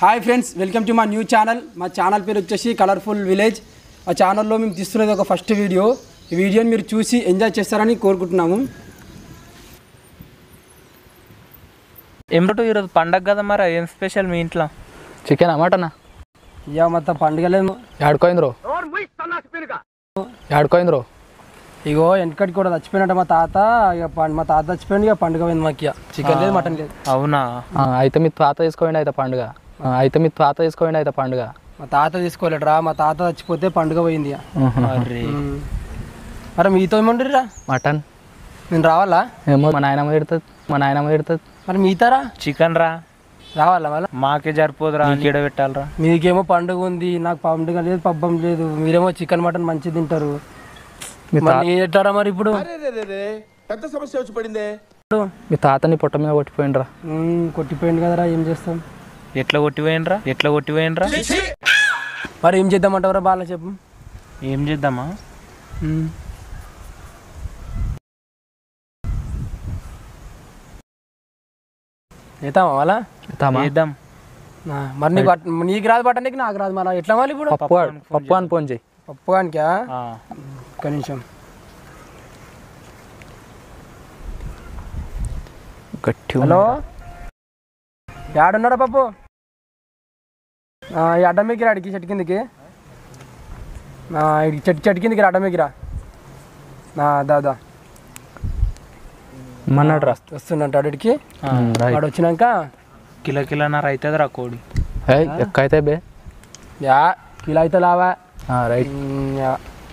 Hi friends welcome to మా new channel మా ఛానల్ పేరు వచ్చేసి కలర్ఫుల్ విలేజ్ ఆ ఛానల్లో మేము తీస్తున్నది ఒక ఫస్ట్ వీడియో ఈ వీడియోని మీరు చూసి ఎంజాయ్ చేస్తారని కోరుకుంటున్నాము ఏమిటో ఈరోజు పండగ కదా మరి ఏం స్పెషల్ మీ ఇంట్లో చికెన్ మటనా ఇక మొత్తం పండుగలేదు ఏడుకోయింది రో ఏడుకోయింది రో ఇగో వెనకటికి కూడా చచ్చిపోయినట్టు మా తాత ఇక పం- మా తాత చచ్చిపోయింది ఇక పండుగ పోయింది మాకు ఇక చికెన్ లేదు మటన్ లేదు అవునా ఆ, అయితే మీ తాత తీసుకోండి అయితే పండుగ ఆ, అయితే మీ తాత తీసుకోండి అయితే పండుగ మా తాత తీసుకోలేడురా మా తాత చచ్చిపోతే పండుగ పోయింది ఇక అరే ఉమ్. మరి మీతో ఏమంటారా మటన్ నేను రావాలా ఏమో మా నాయనమ్మ తిడుతుంది మా నాయనమ్మ తిడుతుంది మరి మీతారా చికెన్ రా రావాలా మళ్ళా మాకే సరిపోదురా నీకేడ పెట్టాలరా మీకేమో పండుగ ఉంది నాకు పండుగ లేదు పబ్బం లేదు మీరేమో చికెన్ మటన్ మంచిగా తింటారు మీ మరి నేను ఎట్టారా మరి ఇప్పుడు పెద్ద సమస్య వచ్చి పడిందే ఇప్పుడు, మీ తాతని పొట్ట మీద కొట్టిపోయిండ్రా ఉమ్, కొట్టిపోయింది కదరా ఏం చేస్తాం ఎట్లా కొట్టిపోయినరా ఎట్లా కొట్టిపోయినరా మరి ఏం చేద్దామంటావరా బాగా చెప్పు ఏం చేద్దామా ఉమ్. చేద్దామా మళ్ళా తామా చేద్దాం ఆ, మరి నీకు అట్- నీకు రాదు పట్టడానికి నాకు రాదు మళ్ళీ ఎట్లా మళ్ళీ ఇప్పుడు పప్పు ఆడు, పప్పు అని ఫోన్ చేయి పప్పు కానికా ఆ, ఒక్క నిమిషం గట్టి హలో యాడున్నారా పప్పు ఆ, ఈ అడ్డం ఎగిరా అడిగి చెట్టు కిందకి ఆ, ఈ చెట్టు చెట్టు కిందకి రా అడ్డం ఎగిరా ఆ, దా దా మన్నాడు రా వస్తున్నట్టు అడికి ఆ. రైట్ వాడు వచ్చినాక కిలో కిలోన్నర అవుతుంది రా కోడి ఏయ్, ఎక్క అయితే బే యా కిలో అయితే లావా ఆ, రైట్ ఉమ్, యా.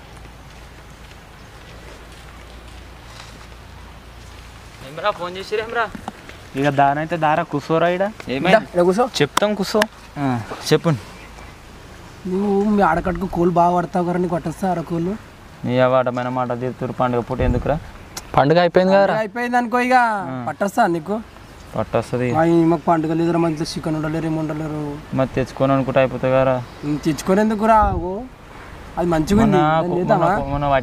ఫోన్ చేసిరేమ్రా ఇక దానైతే దారా కూసోరా ఇడ దా, ఈడ కూర్చో చెప్తాం కూసో చెప్పు నువ్వు మీ ఆడకట్టుకు కోళ్ళు బాగా పడతావు కదా నీకు పట్టొస్తా ఆడకోళ్ళు నీ అవాటమైన మాట తీరుతురు పండుగ పూట ఎందుకురా పండుగ అయిపోయింది కదరా అయిపోయింది అనుకో ఇక పట్టొస్తా నీకు పట్టొస్తుంది ఆ, ఈ మాకు పండుగ లేదురా మంచిగా చికెన్ ఉండలేరు ఏమి ఉండలేరు మరి తెచ్చుకొని అనుకుంటే అయిపోతుంది కదా ఉమ్, తెచ్చుకొని ఎందుకు రా ఓ, అది మంచిగా ఉంది దాన్ని చేద్దామా? మొన్న పట్టి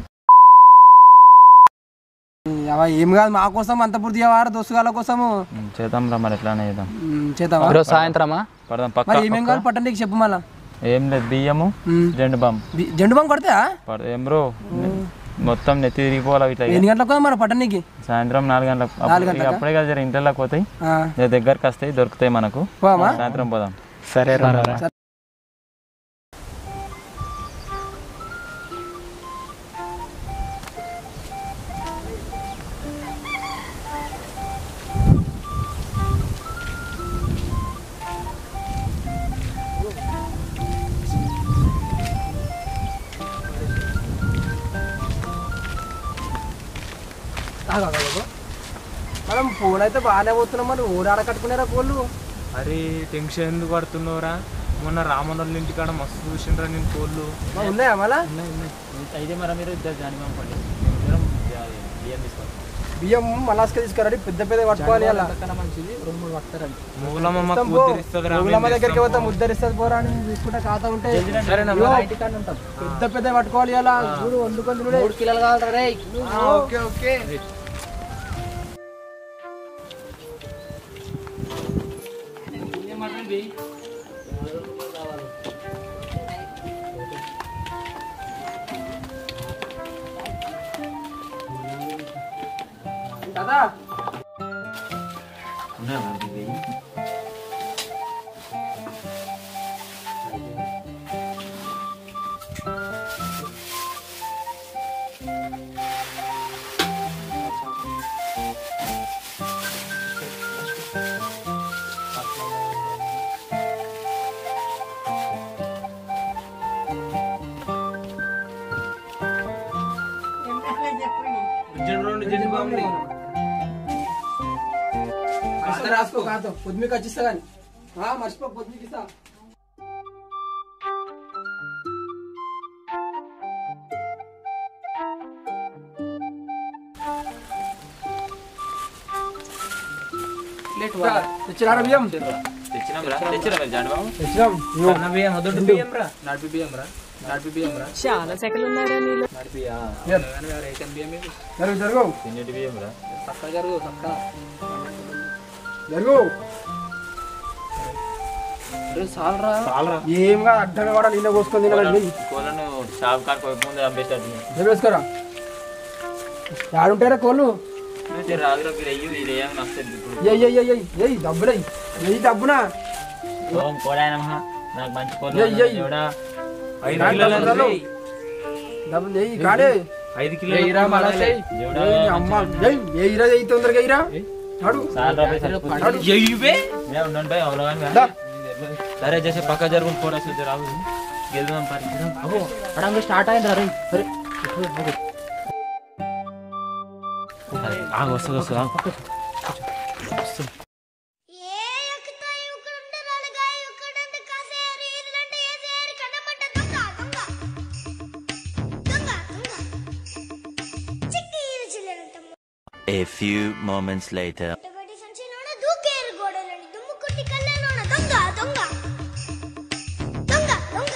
అవ ఏం కాదు మా కోసం అంత పూర్తి వారా దోస్తుగాల కోసము చేద్దాం రా మరి ఎట్లానే చేద్దాం ఉమ్, చేద్దామా ఈరోజు సాయంత్రమా పడదాం మరి పక్క ఏమేం కావాలి పట్టండి చెప్పు మళ్ళా ఏం లేదు బియ్యము ఉమ్. జెండు బామ్ బి- జెండు బాంగ్ కొడితే పడ ఏం బ్రో మొత్తం నెత్తి తిరిగిపోవాలి ఇట్లా ఇక. ఎన్ని గంటలకు మరి పట్టణీకి సాయంత్రం నాలుగు గంటలకు అప్పుడు ఇక అప్పుడే కదా జర ఇంట్లోకి పోతాయి ఇక దగ్గరకు వస్తాయి దొరుకుతాయి మనకు పోమా సాయంత్రం పోదాం సరే మనం ఫోన్ అయితే బాగానే పోతున్నాం మరి ఓడాడ కట్టుకున్నారా కోళ్ళు అరే టెన్షన్ ఎందుకు పడుతున్నావురా మొన్న రామనోళ్ళ ఇంటికాడ మస్తు చూసిండ్రా నేను కోళ్ళు మా ఉన్నాయా మళ్ళా అయితే మరి మీరు ఇద్దరు జాని బియ్యం తీసుకోండి బియ్యం మలాస్క తీసుకురండి పెద్ద పెద్ద పట్టుకోవాలి అలా మూలమ్మ మొత్తం పో. రోగులమ్మ దగ్గరికి పోతే ముద్దరిస్తుంది పోరా అని తీసుకుంటే ఖాతా ఉంటే ఇగో, పెద్ద పెద్ద పట్టుకోవాలి అలా చూడు వండుకొని తినుడే. ఆ, ఓకే ఓకే కదా కాస్త రాసుకో కాతో పొద్దుమికి వచ్చిస్తా కానీ మర్చిపో పొద్దుమికి ఇస్తా తెచ్చినారా బియ్యం తెచ్చినాం ఇగో. బియ్యం వద్దు బియ్యం రా నడిపి బియ్యం రా నడిపి బియ్యం రా చాలా సెకలు ఉన్నారా నీళ్ళు నడిపియా జరుగు జరుగు తిన్నటి బియ్యం రా చక్క జరుగు చక్క జరుగు చాలరా చాలరా ఏం కాదు అడ్డంగా కూడా నిన్న కోసుకొని తినాలి కోళ్ళను షాప్ కాడ పోయి ముందు చంపేసేటట్టు వేసుకోరా ఆడుంటారా కోళ్ళు రాదురా మీరు అయ్యి ఇది ఏం నచ్చదు ఇప్పుడు ఎయ్ ఎయ్ ఎయ్ ఎయ్ డబ్బులే ఎయ్ డబ్బునా ఓం కోడాయనమా నాకు మంచి కోళ్ళు ఏయ్, ఏయ్. దేవుడా ఐదు నాకు కిలోలు డబ్బులు అంటే డబ్బులు ఎయ్ కాడే ఐదు కిలోలు ఎయ్యిరా మళ్ళా చెయ్. దేవుడా ఎయ్ అమ్మ ఎయ్ ఎయ్యిరా ఎయ్ తొందరగా ఎయ్యిరా ఆడు చాలా రూపాయలు సరిపోతుంది. ఆడు మేము ఉండండి భయ్ అవలగాని దా. సరే చేసి పక్క జరుగుతుంది ఫోటో చూద్దాం రావు గెలుదాం పరి అగో అడంగా స్టార్ట్ అయింది రే సరే ఆగు వస్తుంది వస్తుంది ఆగు ఏ ఎక్కుతాయి ఇక్కడ ఉండరాలుగా ఇక్కడంటే కాసేరు ఇల్లంటే ఏసేరు కన్నమంట దొంగ దొంగ దొంగ దొంగ చిక్కి చిల్లరంటమ్మ A few moments later. కొట్టి సంచిలోన దూకేరు గోడలని దుమ్ము కొట్టి కళ్ళలోన దొంగ దొంగ దొంగ దొంగ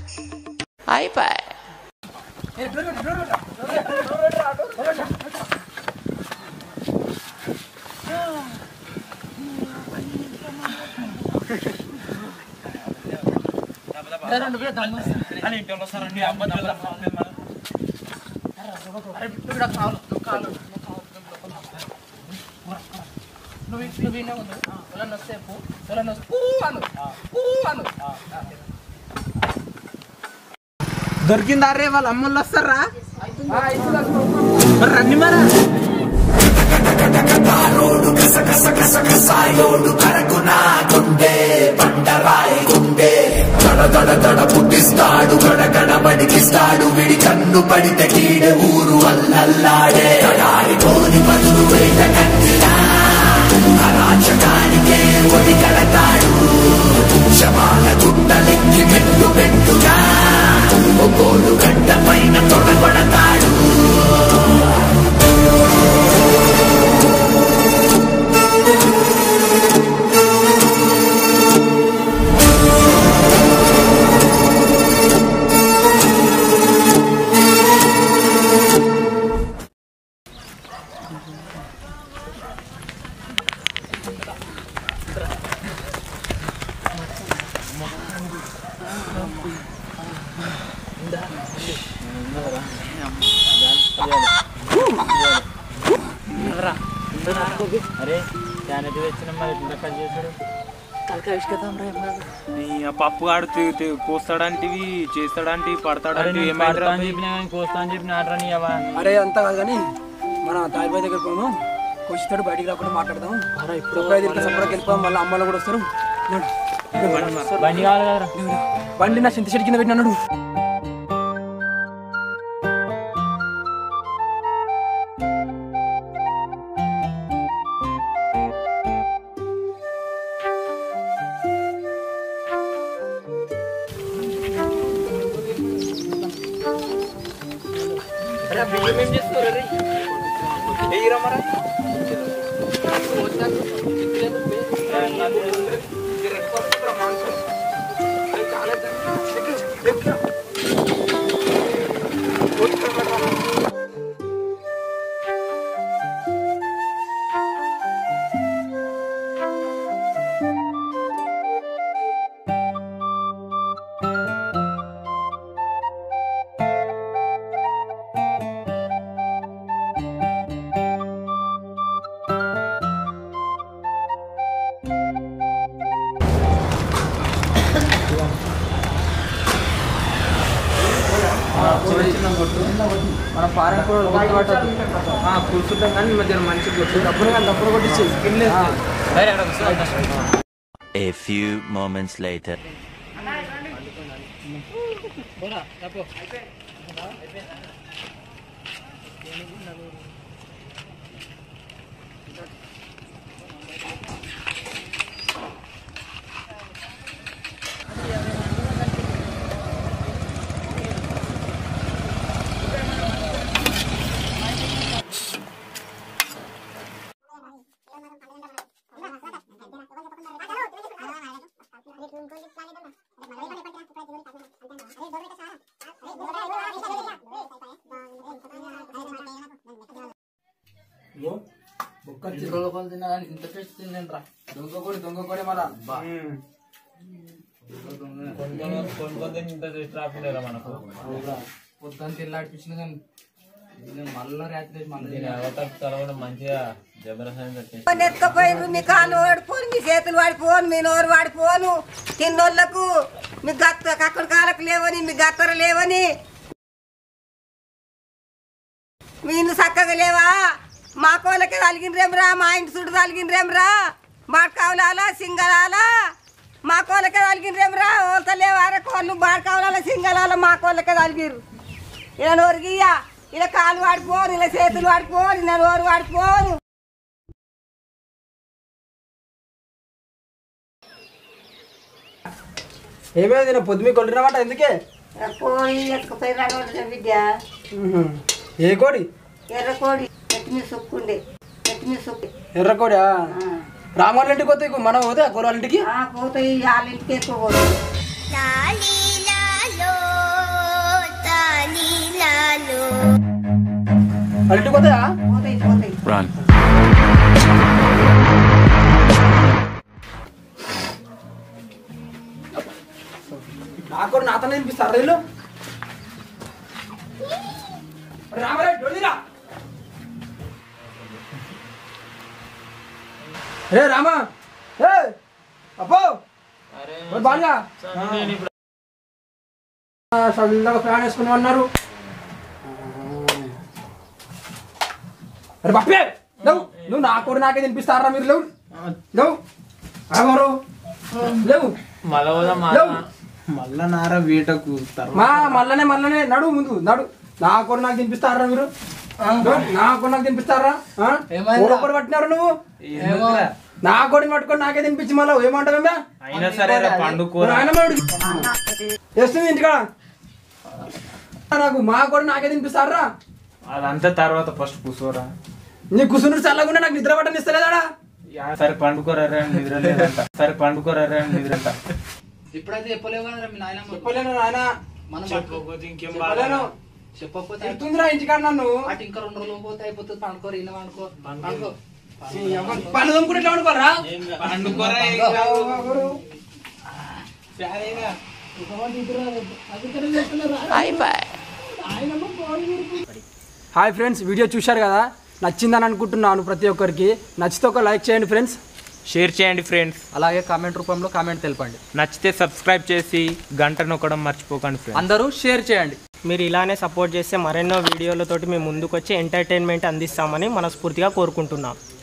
దొరికిందా రే వాళ్ళ అమ్మలు వస్తారా మరి రండి మరా అరే క్యానెట్ తెచ్చిన మరి ఇట్లా కట్ చేశాడు ఈ ఆ పప్పు ఆడు తి- తి- కోస్తాడంటివి చేస్తాడంటివి అరే పడతాడంటివి నేను ఏమైందిరా పడతా అని చెప్పినా కానీ కోస్తా అని చెప్పిన ఆడరా నీ అవ్వ అరే అంతా కాదు కానీ మన తాయిబాయి దగ్గర పోము కొచ్చితాడు బయటికి రాకుండా మాట్లాడదాం సప్లై తిరిగి సప్లైకి వెళ్ళిపోదాం మళ్ళీ అమ్మాయిలు కూడా వస్తారు నడు. బండి కావాలి కదరా బండి నా చింత చెట్టు కింద పెట్టినాడు మన ఫారెన్ కూడా పట్టదు కూర్చుంటాం కానీ మధ్య మంచి కూర్చుంటాం డబ్బులు కానీ డబ్బులు కొట్టించి skin A few moments later. దొంగ కూడా దొంగ కూడా మళ్ళా మనకు పొద్దున్న తెల్లాడిపించిన కానీ మళ్ళీ రాత్రి మళ్ళీ దీని అవతారం తలవడం మంచిగా జబర్దస్త్ కట్టేసి పని ఎత్తుకపోయినరు మీ కాళ్ళు వాడిపోను మీ చేతులు వాడిపోను మీ నోరు వాడిపోను తిన్నోళ్ళకు మీ గత్త కక్కల కాలకు లేవని మీ గత్తర లేవని మీ ఇల్లు చక్కగా లేవా మా కోళ్ళకి తలిగినరేమ్రా మా ఇంటి చుట్టూ తలిగినరేమ్రా బాడకావులాల సింగలాల మా కోళ్ళకే తలిగినరేమ్రా ఓత లేవారా కోళ్ళు బాడకావులాల సింగలాల మా కోళ్ళకే తలిగిరు ఇలా నోరుగియ్యా ఇలా కాలు వాడిపోను ఇలా చేతులు వాడిపోను ఇలా నోరు వాడిపోను ఏమేది నేను పొద్దు మీకు కొట్టినమాట ఎందుకే కోడి ఎత్తుకుపోయి రాగొట్టిన బిడ్డ ఏ కోడి ఎర్ర కోడి ఎత్తి మీద సొక్కుండే ఎత్తి మీద సొక్కు ఎర్ర కోడి రామవాళ్ళ ఇంటికి పోతే ఇక మనం పోతే కోరి వాళ్ళ ఇంటికి పోతాయి వాళ్ళ ఇంటికి ఎక్కువ పోతాయి తాలీలాలో తాలీలాలో వాళ్ళ ఇంటికి పోతాయా పోతాయి పోతాయి Run. నాకు కూడా నాతోనే తినిపిస్తారు వీళ్ళు రామరే డొల్లిరా రే రామా ఏ అప్పో ఓ బాగా చల్లగా ఫ్యాన్ వేసుకుని ఉన్నారు అరే పప్పే లేవు నువ్వు నా కూడా నాకే తినిపిస్తారా మీరు లేవు లేవు రామారు లేవు మళ్ళా పోదాం మా లేవు మళ్ళా నారా వీటకు మా మళ్ళనే మళ్ళనే నడు ముందు నడు నా కూడా నాకు తినిపిస్తారా మీరు నా కూడా నాకు తినిపిస్తారా కూడా పట్టినారు నువ్వు నా కొడుకు పట్టుకొని నాకే తినిపించి మళ్ళీ ఏమంటావేమే అయినా సరే రా పండుకో వేస్తుంది ఇంటికాడ నాకు మా కూడా నాకే తినిపిస్తారా అదంతా తర్వాత ఫస్ట్ కూర్చోరా నీ కుసునుడు చల్లకుండా నాకు నిద్ర పట్టని ఇస్తలేదాడా యా, సరే పండుకోరా రే నిద్ర లేదంట సరే పండుకోరా రే నిద్రంట ఇప్పుడైతే చెప్పలేవు కదా మీ నాయనమ్మ చెప్పలేను నాయన మనం చెప్పకపోతే ఇంకేం చెప్పలేను చెప్పకపోతే చెప్తుందిరా ఇంటికాడ నన్ను అటు ఇంకా రెండు రోజులు పోతే అయిపోతుంది పండుకోరు ఇలా పండుకో పండుకో పన్ను తమ్ముకుంటే ఎట్లా అనుకోరా పండుకోరా హాయ్ ఫ్రెండ్స్ వీడియో చూశారు కదా నచ్చిందని అనుకుంటున్నాను ప్రతి ఒక్కరికి నచ్చితే ఒక లైక్ చేయండి ఫ్రెండ్స్ షేర్ చేయండి ఫ్రెండ్స్ అలాగే కామెంట్ రూపంలో కామెంట్ తెలపండి నచ్చితే సబ్స్క్రైబ్ చేసి గంట నొక్కడం మర్చిపోకండి ఫ్రెండ్స్ అందరూ షేర్ చేయండి మీరు ఇలానే సపోర్ట్ చేస్తే మరెన్నో వీడియోలతోటి మేము ముందుకు వచ్చి ఎంటర్టైన్మెంట్ అందిస్తామని మనస్ఫూర్తిగా కోరుకుంటున్నాం